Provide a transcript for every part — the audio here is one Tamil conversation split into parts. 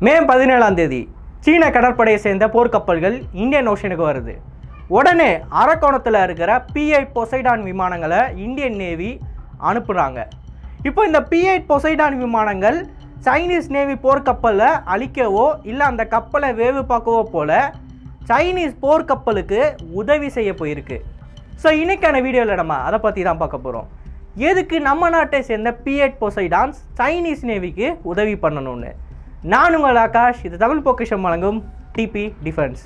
மே பதினேழாம் தேதி சீன கடற்படையை சேர்ந்த போர்க்கப்பல்கள் இந்தியன் ஓஷனுக்கு வருது உடனே அரக்கோணத்தில் இருக்கிற பிஐ பொசைடான் விமானங்களை இந்தியன் நேவி அனுப்புகிறாங்க இப்போ இந்த பிஐ பொசைடான் விமானங்கள் சைனீஸ் நேவி போர்க்கப்பலை அழிக்கவோ இல்லை அந்த கப்பலை வேவு பார்க்கவோ போல சைனீஸ் போர்க்கப்பலுக்கு உதவி செய்ய போயிருக்கு ஸோ இன்னைக்கான வீடியோவில் நம்ம அதை பற்றி தான் பார்க்க போகிறோம் எதுக்கு நம்ம நாட்டை சேர்ந்த பிஎட் பொசைடான்ஸ் சைனீஸ் நேவிக்கு உதவி பண்ணணும்னு நான் உங்கள் ஆகாஷ் இது தமிழ் பொக்கிஷம் வழங்கும் டிபி டிஃபென்ஸ்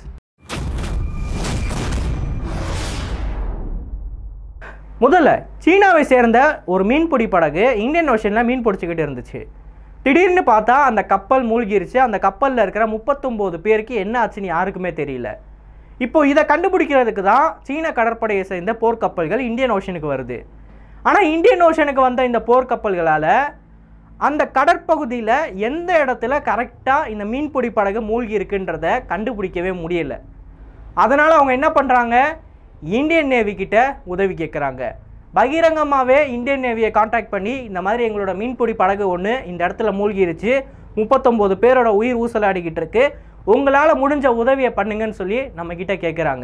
முதல்ல சீனாவை சேர்ந்த ஒரு மீன்பிடி படகு இந்தியன் ஓஷனில் மீன் பிடிச்சிக்கிட்டு இருந்துச்சு திடீர்னு பார்த்தா அந்த கப்பல் மூழ்கிருச்சு அந்த கப்பலில் இருக்கிற முப்பத்தொம்போது பேருக்கு என்ன ஆச்சுன்னு யாருக்குமே தெரியல இப்போ இதை கண்டுபிடிக்கிறதுக்கு தான் சீன கடற்படையை சேர்ந்த போர்க்கப்பல்கள் இந்தியன் ஓஷனுக்கு வருது ஆனால் இந்தியன் ஓஷனுக்கு வந்த இந்த போர்க்கப்பல்களால் அந்த கடற்பகுதியில் எந்த இடத்துல கரெக்டாக இந்த மீன்பிடி படகு மூழ்கி இருக்குன்றத கண்டுபிடிக்கவே முடியல அதனால் அவங்க என்ன பண்ணுறாங்க இந்தியன் நேவி கிட்ட உதவி கேட்குறாங்க பகிரங்கமாகவே இந்தியன் நேவியை காண்டாக்ட் பண்ணி இந்த மாதிரி எங்களோட மீன்பிடி படகு ஒன்று இந்த இடத்துல மூழ்கிருச்சு முப்பத்தொம்போது பேரோட உயிர் ஊசலாடிக்கிட்டு இருக்கு உங்களால் முடிஞ்ச உதவியை பண்ணுங்கன்னு சொல்லி நம்மக்கிட்ட கேட்குறாங்க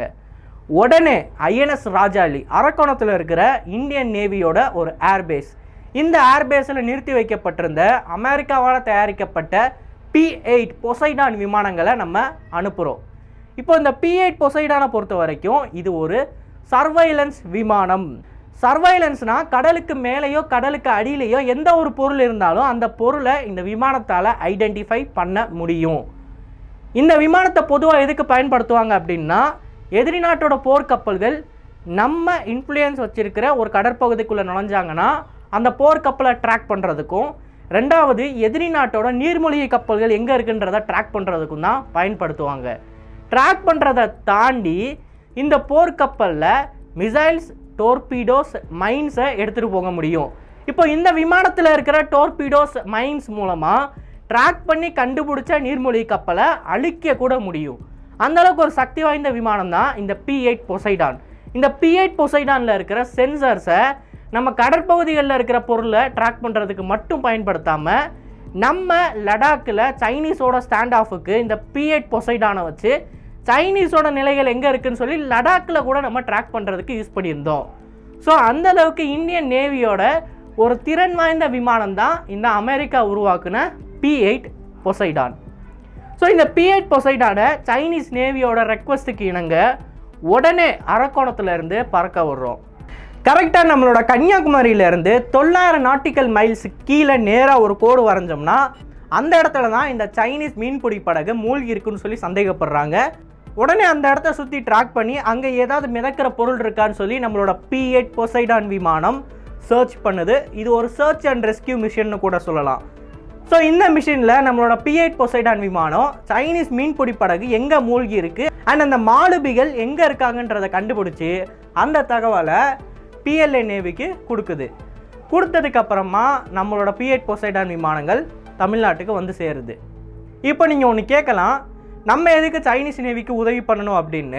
உடனே ஐஎன்எஸ் ராஜாலி அரக்கோணத்தில் இருக்கிற இந்தியன் நேவியோட ஒரு ஏர்பேஸ் இந்த ஏர்பேஸில் நிறுத்தி வைக்கப்பட்டிருந்த அமெரிக்காவால் தயாரிக்கப்பட்ட பி எயிட் பொசைடான் விமானங்களை நம்ம அனுப்புகிறோம் இப்போ இந்த பி எயிட் பொசைடானை பொறுத்த வரைக்கும் இது ஒரு சர்வைலன்ஸ் விமானம் சர்வைலன்ஸ்னா கடலுக்கு மேலேயோ கடலுக்கு அடியிலேயோ எந்த ஒரு பொருள் இருந்தாலும் அந்த பொருளை இந்த விமானத்தால் ஐடென்டிஃபை பண்ண முடியும் இந்த விமானத்தை பொதுவாக எதுக்கு பயன்படுத்துவாங்க அப்படின்னா எதிரி நாட்டோட போர்க்கப்பல்கள் நம்ம இன்ஃப்ளூயன்ஸ் வச்சிருக்கிற ஒரு கடற்பகுதிக்குள்ளே நுழைஞ்சாங்கன்னா அந்த போர்க்கப்பலை ட்ராக் பண்ணுறதுக்கும் ரெண்டாவது எதிரி நாட்டோட நீர்மூழ்கி கப்பல்கள் எங்கே இருக்குன்றதை ட்ராக் பண்ணுறதுக்கும் தான் பயன்படுத்துவாங்க ட்ராக் பண்ணுறதை தாண்டி இந்த போர்க்கப்பலில் மிசைல்ஸ் டோர்பீடோஸ் மைன்ஸை எடுத்துகிட்டு போக முடியும் இப்போ இந்த விமானத்தில் இருக்கிற டோர்பீடோஸ் மைன்ஸ் மூலமாக ட்ராக் பண்ணி கண்டுபிடிச்ச நீர்மூழ்கி கப்பலை அழிக்க கூட முடியும் அந்த அளவுக்கு ஒரு சக்தி வாய்ந்த விமானம் தான் இந்த பி எயிட் பொசைடான் இந்த பி எயிட் பொசைடானில் இருக்கிற சென்சர்ஸை நம்ம கடற்பகுதிகளில் இருக்கிற பொருளை ட்ராக் பண்ணுறதுக்கு மட்டும் பயன்படுத்தாமல் நம்ம லடாக்கில் சைனீஸோட ஸ்டாண்ட் ஆஃபுக்கு இந்த பி எயிட் பொசைடானை வச்சு சைனீஸோட நிலைகள் எங்கே இருக்குன்னு சொல்லி லடாக்கில் கூட நம்ம ட்ராக் பண்ணுறதுக்கு யூஸ் பண்ணியிருந்தோம் ஸோ அந்த அளவுக்கு இந்தியன் நேவியோட ஒரு திறன் வாய்ந்த விமானம் தான் இந்த அமெரிக்கா உருவாக்குன பி எயிட் பொசைடான் ஸோ இந்த பி எயிட் பொசைடானை சைனீஸ் நேவியோட ரெக்வஸ்ட்டுக்கு இணங்க உடனே அரக்கோணத்துல இருந்து பறக்க விடுறோம் கரெக்டாக நம்மளோட கன்னியாகுமரியிலேருந்து தொள்ளாயிரம் நாட்டிக்கல் மைல்ஸ் கீழே நேராக ஒரு கோடு வரைஞ்சோம்னா அந்த இடத்துல தான் இந்த சைனீஸ் மீன்பிடி படகு மூழ்கி இருக்குன்னு சொல்லி சந்தேகப்படுறாங்க உடனே அந்த இடத்த சுற்றி ட்ராக் பண்ணி அங்கே ஏதாவது மிதக்கிற பொருள் இருக்கான்னு சொல்லி நம்மளோட பி எயிட் பொசைடான் விமானம் சர்ச் பண்ணுது இது ஒரு சர்ச் அண்ட் ரெஸ்கியூ மிஷின்னு கூட சொல்லலாம் ஸோ இந்த மிஷினில் நம்மளோட பி எயிட் பொசைடான் விமானம் சைனீஸ் மீன்பிடி படகு எங்கே மூழ்கி இருக்கு அண்ட் அந்த மாலுபிகள் எங்கே இருக்காங்கன்றதை கண்டுபிடிச்சி அந்த தகவலை பிஎல்ஏ நேவிக்கு கொடுக்குது கொடுத்ததுக்கு அப்புறமா நம்மளோட பி எயிட் பொசைடான் விமானங்கள் தமிழ்நாட்டுக்கு வந்து சேருது இப்போ நீங்கள் ஒன்று கேட்கலாம் நம்ம எதுக்கு சைனீஸ் நேவிக்கு உதவி பண்ணணும் அப்படின்னு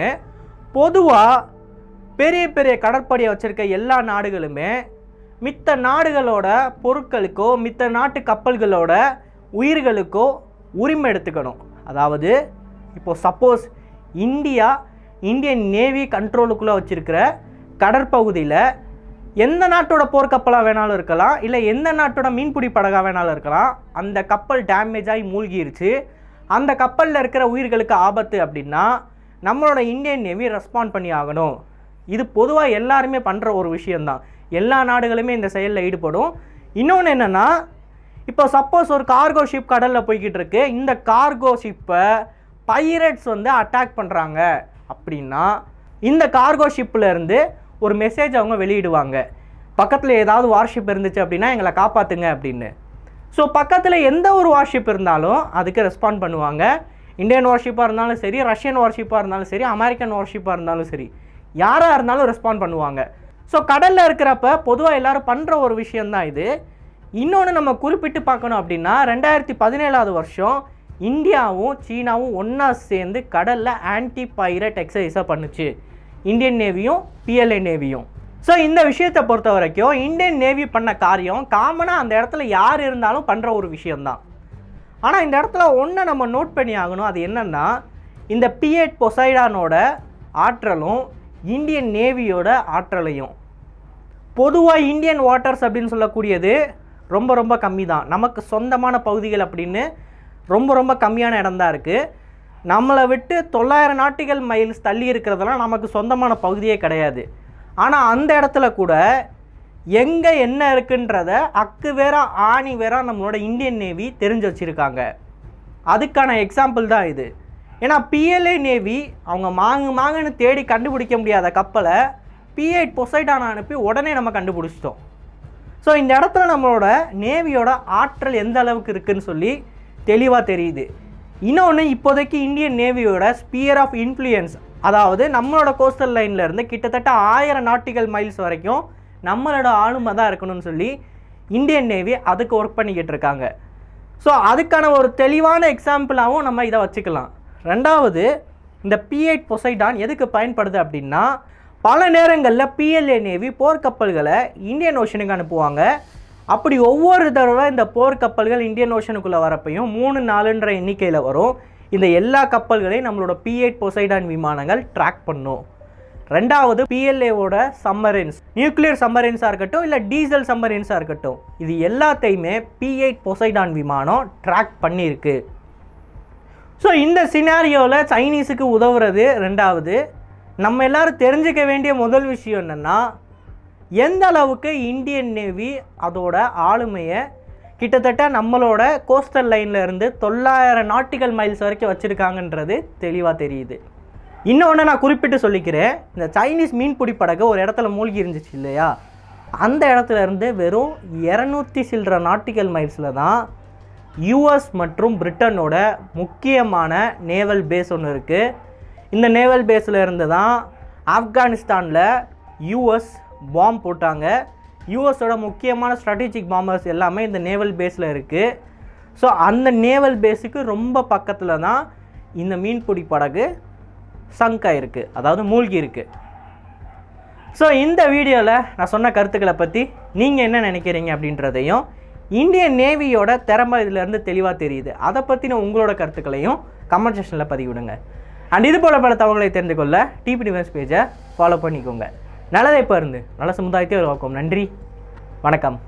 பொதுவாக பெரிய பெரிய கடற்படையை வச்சுருக்க எல்லா நாடுகளுமே மித்த நாடுகளோட பொருட்களுக்கோ மித்த நாட்டு கப்பல்களோட உயிர்களுக்கோ உரிமை எடுத்துக்கணும் அதாவது இப்போ சப்போஸ் இந்தியா இந்தியன் நேவி கண்ட்ரோலுக்குள்ளே வச்சுருக்கிற கடற்பகுதியில் எந்த நாட்டோட போர்க்கப்பலாக வேணாலும் இருக்கலாம் இல்லை எந்த நாட்டோட மீன்பிடி படகாக வேணாலும் இருக்கலாம் அந்த கப்பல் டேமேஜ் ஆகி மூழ்கிருச்சு அந்த கப்பலில் இருக்கிற உயிர்களுக்கு ஆபத்து அப்படின்னா நம்மளோட இந்தியன் நேவி ரெஸ்பாண்ட் பண்ணி ஆகணும் இது பொதுவாக எல்லாருமே பண்ணுற ஒரு விஷயந்தான் எல்லா நாடுகளுமே இந்த செயலில் ஈடுபடும் இன்னொன்று என்னென்னா இப்போ சப்போஸ் ஒரு கார்கோ ஷிப் கடலில் போய்கிட்டு இருக்கு இந்த கார்கோ ஷிப்பை பைரட்ஸ் வந்து அட்டாக் பண்ணுறாங்க அப்படின்னா இந்த கார்கோ ஷிப்பில் இருந்து ஒரு மெசேஜ் அவங்க வெளியிடுவாங்க பக்கத்தில் ஏதாவது வார்ஷிப் இருந்துச்சு அப்படின்னா எங்களை காப்பாற்றுங்க அப்படின்னு ஸோ பக்கத்தில் எந்த ஒரு வார்ஷிப் இருந்தாலும் அதுக்கு ரெஸ்பாண்ட் பண்ணுவாங்க இந்தியன் வார்ஷிப்பாக இருந்தாலும் சரி ரஷ்யன் வார்ஷிப்பாக இருந்தாலும் சரி அமெரிக்கன் வார்ஷிப்பாக இருந்தாலும் சரி யாராக இருந்தாலும் ரெஸ்பாண்ட் பண்ணுவாங்க ஸோ கடலில் இருக்கிறப்ப பொதுவாக எல்லாரும் பண்ணுற ஒரு விஷயந்தான் இது இன்னொன்று நம்ம குறிப்பிட்டு பார்க்கணும் அப்படின்னா ரெண்டாயிரத்தி பதினேழாவது வருஷம் இந்தியாவும் சீனாவும் ஒன்றா சேர்ந்து கடலில் ஆன்டி பைரட் எக்ஸசைஸை பண்ணுச்சு இந்தியன் நேவியும் பிஎல்ஏ நேவியும் ஸோ இந்த விஷயத்தை பொறுத்த வரைக்கும் இந்தியன் நேவி பண்ண காரியம் காமனாக அந்த இடத்துல யார் இருந்தாலும் பண்ணுற ஒரு விஷயம்தான் ஆனால் இந்த இடத்துல ஒன்றை நம்ம நோட் பண்ணி ஆகணும் அது என்னன்னா இந்த பிஎட் பொசைடானோட ஆற்றலும் இந்தியன் நேவியோட ஆற்றலையும் பொதுவாக இந்தியன் வாட்டர்ஸ் அப்படின்னு சொல்லக்கூடியது ரொம்ப ரொம்ப கம்மி தான் நமக்கு சொந்தமான பகுதிகள் அப்படின்னு ரொம்ப ரொம்ப கம்மியான இடம் தான் இருக்குது நம்மளை விட்டு தொள்ளாயிரம் நாட்டிகள் மைல்ஸ் தள்ளி இருக்கிறதெல்லாம் நமக்கு சொந்தமான பகுதியே கிடையாது ஆனால் அந்த இடத்துல கூட எங்கே என்ன இருக்குன்றத அக்கு வேற ஆணி வேற நம்மளோட இந்தியன் நேவி தெரிஞ்சு வச்சுருக்காங்க அதுக்கான எக்ஸாம்பிள் தான் இது ஏன்னா பிஎல்ஏ நேவி அவங்க மாங்கு மாங்குன்னு தேடி கண்டுபிடிக்க முடியாத கப்பலை பி8 பொசைடான அனுப்பி உடனே நம்ம கண்டுபிடிச்சிட்டோம் ஸோ இந்த இடத்துல நம்மளோட நேவியோட ஆற்றல் எந்த அளவுக்கு இருக்குன்னு சொல்லி தெளிவாக தெரியுது இன்னொன்று இப்போதைக்கு இந்தியன் நேவியோட ஸ்பியர் ஆஃப் இன்ஃப்ளூயன்ஸ் அதாவது நம்மளோட கோஸ்டல் லைன்ல இருந்து கிட்டத்தட்ட ஆயிரம் நாட்டிகள் மைல்ஸ் வரைக்கும் நம்மளோட ஆளுமை தான் இருக்கணும்னு சொல்லி இந்தியன் நேவி அதுக்கு ஒர்க் பண்ணிக்கிட்டு இருக்காங்க ஸோ அதுக்கான ஒரு தெளிவான எக்ஸாம்பிளாகவும் நம்ம இதை வச்சுக்கலாம் ரெண்டாவது இந்த P8 பொசைடான் எதுக்கு பயன்படுது அப்படின்னா பல நேரங்களில் பிஎல்ஏ நேவி போர்க்கப்பல்களை இந்தியன் ஓஷனுக்கு அனுப்புவாங்க அப்படி ஒவ்வொரு தடவை இந்த போர்க்கப்பல்கள் இந்தியன் ஓஷனுக்குள்ளே வரப்பையும் மூணு நாலுன்ற எண்ணிக்கையில் வரும் இந்த எல்லா கப்பல்களையும் நம்மளோட P8 பொசைடான் விமானங்கள் ட்ராக் பண்ணும் ரெண்டாவது பிஎல்ஏவோட சம்மரின்ஸ் நியூக்ளியர் சம்மரின்ஸாக இருக்கட்டும் இல்லை டீசல் சம்மரின்ஸாக இருக்கட்டும் இது எல்லாத்தையுமே P8 பொசைடான் விமானம் ட்ராக் பண்ணியிருக்கு ஸோ இந்த சினாரியோவில் சைனீஸுக்கு உதவுறது ரெண்டாவது நம்ம எல்லாரும் தெரிஞ்சுக்க வேண்டிய முதல் விஷயம் என்னென்னா எந்த அளவுக்கு இந்தியன் நேவி அதோட ஆளுமையை கிட்டத்தட்ட நம்மளோட கோஸ்டல் லைன்ல இருந்து தொள்ளாயிரம் நாட்டிகள் மைல்ஸ் வரைக்கும் வச்சுருக்காங்கன்றது தெளிவாக தெரியுது இன்னொன்று நான் குறிப்பிட்டு சொல்லிக்கிறேன் இந்த சைனீஸ் மீன்பிடி படகு ஒரு இடத்துல மூழ்கி இருந்துச்சு இல்லையா அந்த இடத்துல இருந்து வெறும் இரநூத்தி சில்லற நாட்டிகள் மைல்ஸில் தான் யூஎஸ் மற்றும் பிரிட்டனோட முக்கியமான நேவல் பேஸ் ஒன்று இருக்குது இந்த நேவல் பேஸில் இருந்து தான் ஆப்கானிஸ்தானில் யூஎஸ் பாம் போட்டாங்க யூஎஸோட முக்கியமான ஸ்ட்ராட்டஜிக் பாம்பர்ஸ் எல்லாமே இந்த நேவல் பேஸில் இருக்குது ஸோ அந்த நேவல் பேஸுக்கு ரொம்ப பக்கத்தில் தான் இந்த மீன்பிடி படகு சங்க் ஆயிருக்கு அதாவது மூழ்கி இருக்கு ஸோ இந்த வீடியோவில் நான் சொன்ன கருத்துக்களை பற்றி நீங்கள் என்ன நினைக்கிறீங்க அப்படின்றதையும் இந்தியன் நேவியோட திறமை இதிலேருந்து தெளிவாக தெரியுது அதை பற்றின உங்களோட கருத்துக்களையும் கமெண்ட் செக்ஷனில் பதிவிடுங்க அண்ட் இது போல பல தகவல்களை தெரிந்து கொள்ள டிபி டிஃபென்ஸ் பேஜை ஃபாலோ பண்ணிக்கோங்க நல்லதை இப்போ இருந்து நல்ல சமுதாயத்தை உருவாக்கும் நன்றி வணக்கம்